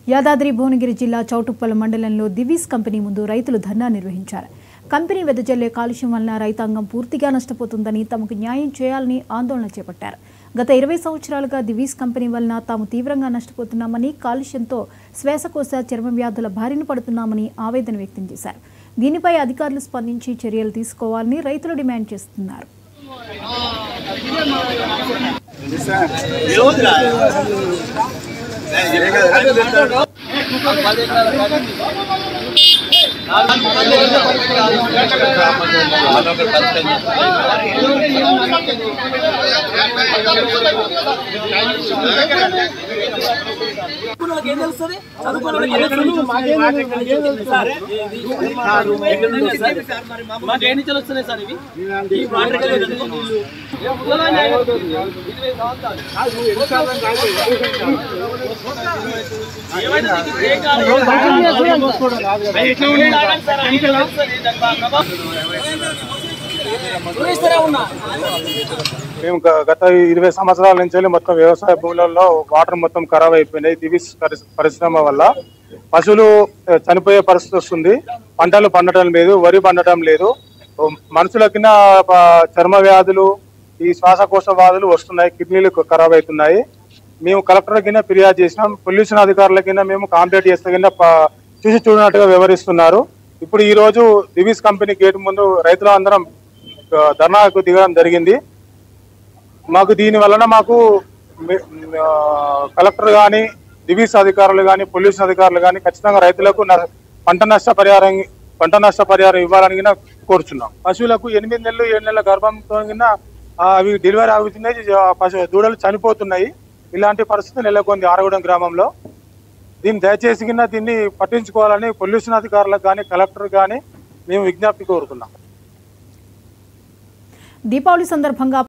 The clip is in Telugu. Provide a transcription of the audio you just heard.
యాదాద్రి భువనగిరి జిల్లా చౌటుప్పల మండలంలో దివీస్ కంపెనీ ముందు రైతులు ధర్నా నిర్వహించారు కంపెనీ వెదజల్లే కాలుష్యం వలన రైతాంగం పూర్తిగా నష్టపోతుందని తమకు న్యాయం చేయాలని ఆందోళన చేపట్టారు గత ఇరవై సంవత్సరాలుగా దివీస్ కంపెనీ వలన తాము తీవ్రంగా నష్టపోతున్నామని కాలుష్యంతో శ్వాసకోశ చర్మ వ్యాధుల బారిన పడుతున్నామని ఆవేదన వ్యక్తం చేశారు దీనిపై అధికారులు స్పందించి చర్యలు తీసుకోవాలని రైతులు డిమాండ్ చేస్తున్నారు చదువుకున్నోళ్ళకి ఏం తెలుస్తుంది చదువుకున్నోళ్ళకి ఏం తెలుస్తుంది? మాకు ఏ నుంచి వస్తున్నాయి సార్ ఇవి ఈ వాటర్ కెళ్ళి వెళ్తుంది. ఏ ముద్దలా న్యాయం? ఇరవై సంవత్సరాలు. ఏమైంది నీకు బ్రేక్ కాలేదు? అది ఎట్లా ఉంది? సార్, అది ఎట్లా వస్తుంది? దాని ప్రభావం. చూపిస్తూనే ఉన్నా మేము గ- గత ఇరవై సంవత్సరాల నుంచి వెళ్ళి మొత్తం వ్యవసాయ భూములలో వాటర్ మొత్తం ఖరాబ్ అయిపోయినాయి దివిస్ పరిస్- పరిశ్రమ వల్ల పశువులు ఆ, చనిపోయే పరిస్థితి వస్తుంది పంటలు పండటం లేదు వరి పండటం లేదు ఓ, మనుషుల కింద ప- చర్మ వ్యాధులు ఈ శ్వాసకోశ వ్యాధులు వస్తున్నాయి కిడ్నీలు క- ఖరాబ్ అవుతున్నాయి మేము కలెక్టర్ కింద ఫిర్యాదు చేసినాం పొల్యూషన్ అధికారుల కింద మేము కాంప్లైంట్ చేస్తే కింద ప- చూసి చూడనట్టుగా వ్యవహరిస్తున్నారు ఇప్పుడు ఈ రోజు దివిస్ కంపెనీ గేట్ ముందు రైతులు అందరం ఆ, ధర్నాకు దిగడం జరిగింది మాకు దీని వలన మాకు మీ- ఆ, కలెక్టర్ కానీ డివిస్ అధికారులు కానీ పొల్యూషన్ అధికారులు కానీ ఖచ్చితంగా రైతులకు న- పంట నష్ట పరిహారం పంట నష్ట పరిహారం ఇవ్వాలని గిన కోరుచున్నాం పశువులకు ఎనిమిది నెలలు ఏడు నెలల గర్భంతో గిన, ఆ, అవి డెలివరీ అవుతున్నాయి ఆ, పశు దూడలు చనిపోతున్నాయి ఇలాంటి పరిస్థితి నెలకొంది ఆరగూడెం గ్రామంలో దీన్ని దయచేసి కింద దీన్ని పట్టించుకోవాలని పొల్యూషన్ అధికారులకు కానీ కలెక్టర్ కానీ మేము విజ్ఞప్తి కోరుకున్నాం దీపావళి సందర్భంగా